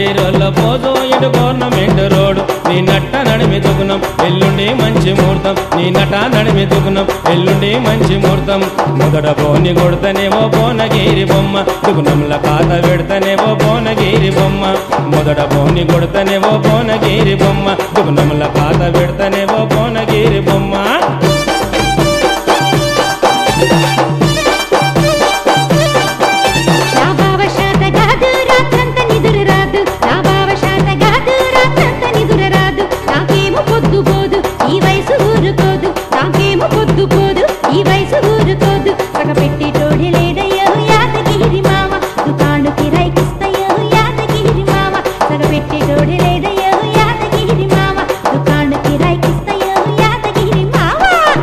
రోల్ల పోదు ఇటు government road నీ నట్ట నడిమి దుగుణం ఎల్లుండి మంచి ముహూర్తం నీ నట నడిమి దుగుణం ఎల్లుండి మంచి ముహూర్తం మొదట బోని కొడతనేవో బోనగిరి బొమ్మ దుగుణంల కాత పెడతనేవో బోనగిరి బొమ్మ మొదట బోని కొడతనేవో బోనగిరి బొమ్మ దుగుణంల కాత పెడతనేవో బోనగిరి బొమ్మ నా బావ శాత కాదు రాత్రంత నిదురు రాదు నా బావ శాత కాదు రాత్రంత నిదురు రాదు నాకేమో పొద్దు పోదు ఈ వయసు ఊరుకోదు నాకేమో పొద్దు పోదు ఈ వయసు ఊరుకోదు సగ పెట్టి తోడి లేడయ్యో యాదగిరి మామ దుకాణు కిరాయికిస్తయ్యో యాదగిరి మామ సగ పెట్టి తోడి లేడయ్యో యాదగిరి మామ దుకాణు కిరాయికిస్తయ్యో యాదగిరి మామ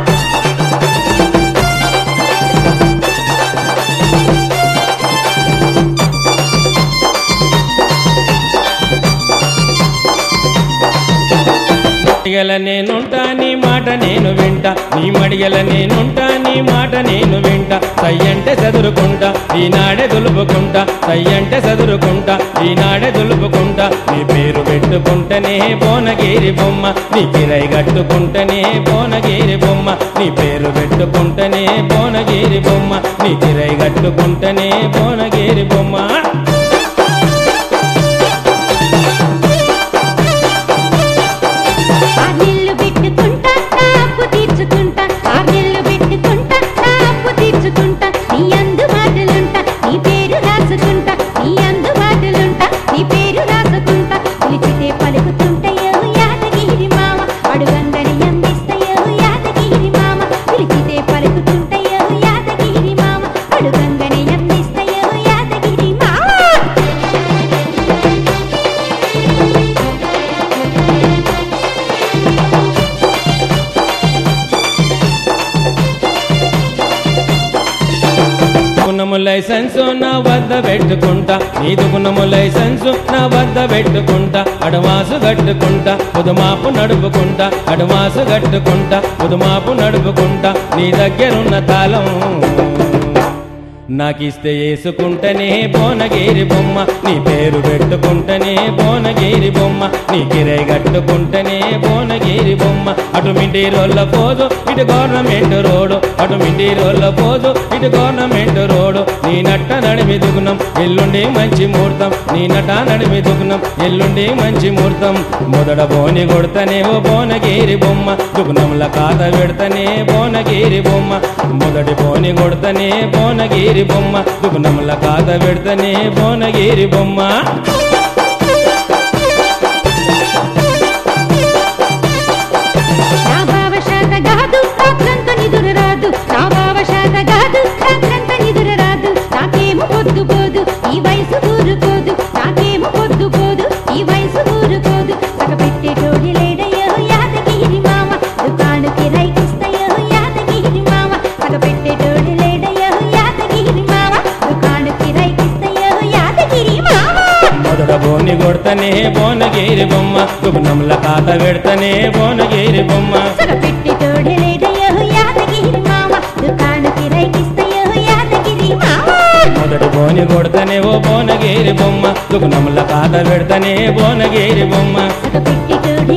మడిగల నేనుంటా నీ మాట నేను వింటా నీ మడిగల నేనుంటా నీ మాట నేను వింటా సయ్యంటే చదురుకుంటా ఈనాడే దులుపుకుంటా సయ్యంటే చదురుకుంటా ఈనాడే దులుపుకుంటా నీ పేరు పెట్టుకుంటేనే బోనగిరి బొమ్మ నీ కిరై కట్టుకుంటేనే బోనగిరి బొమ్మ నీ పేరు పెట్టుకుంటేనే బోనగిరి బొమ్మ నీ కిరై కట్టుకుంటేనే బోనగిరి బొమ్మ ఆర్నెల్లు పెట్టుకుంటా నా అప్పు తీర్చుకుంటా ఆర్నెల్లు పెట్టుకుంటా నా అప్పు తీర్చుకుంటా నీ అందుబాటులుంటా నీ పేరు రాసుకుంటా నీ అందుబాటులుంటా నీ పేరు రాసుకుంటా పిలిచితే పలుకుతుంటయో యాదగిరి మామ అడుగందని అందిస్తయో యాదగిరి మామ పిలిచితే పలుకుతుంటయో యాదగిరి మామ అడుగందని అందిస్తయో యాదగిరి మామ గుణము లైసెన్సు నా వద్ద పెట్టుకుంటా నీదు గుణము లైసెన్సు నా వద్ద పెట్టుకుంటా అడవాసు కట్టుకుంటా పుదుమాపు నడుపుకుంటా అడవాసు కట్టుకుంటా పుదుమాపు నడుపుకుంటా నీ దగ్గరున్న తాళం నాకిస్తే వేసుకుంటేనే బోనగిరి బొమ్మ నీ పేరు పెట్టుకుంటేనే బోనగిరి బొమ్మ నీ కిరై కట్టుకుంటేనే బోనగిరి బొమ్మ అటు మింటి రోళ్ళ పోదు ఇటు గవర్నమెంట్ రోడ్ అటు మింటి రోళ్ళ పోదు ఇటు గవర్నమెంట్ రోడ్ నీ నట్ట నడిమి దుగుణం ఎల్లుండి మంచి ముహూర్తం నీ నట నడిమి దుగుణం ఎల్లుండి మంచి ముహూర్తం మొదట బోని కొడతనేవో బోనగిరి బొమ్మ దుగుణంల కాత పెడతనే బోనగిరి బొమ్మ మొదటి బోని కొడతనే బోనగిరి బొమ్మ దుగుణంల కాత పెడతనే బోనగిరి బొమ్మ నా బావ శాత కాదు రాత్రంత నిదురు రాదు నా బావ శాత కాదు రాత్రంత నిదురు రాదు నాకేమో పొద్దు పోదు ఈ వయసు ఊరుకోదు నాకేమో పొద్దు పోదు ఈ వయసు ఊరుకోదు సగ పెట్టే తోడి లేడయ్యో యాదగిరి మామ దుకాణు కిరాయికిస్తయ్యో యాదగిరి మామ సగ పెట్టే తోడి లేడయ్యో యాదగిరి మామ దుకాణు కిరాయికిస్తయ్యో యాదగిరి మామ మొదట బోని కొడతనే బోనగిరి బొమ్మ దుగుణంల కాత పెడతనే బోనగిరి బొమ్మ సగ పెట్టి తోడి లేడయ్యో యాదగిరి మామ దుకాణు కిరాయికిస్తయ్యో యాదగిరి మామ మొదటి బోని కొడతనే ఓ బోనగిరి బొమ్మ దుగుణంల కాత పెడతనే బోనగిరి బొమ్మ సగ పెట్టి తోడి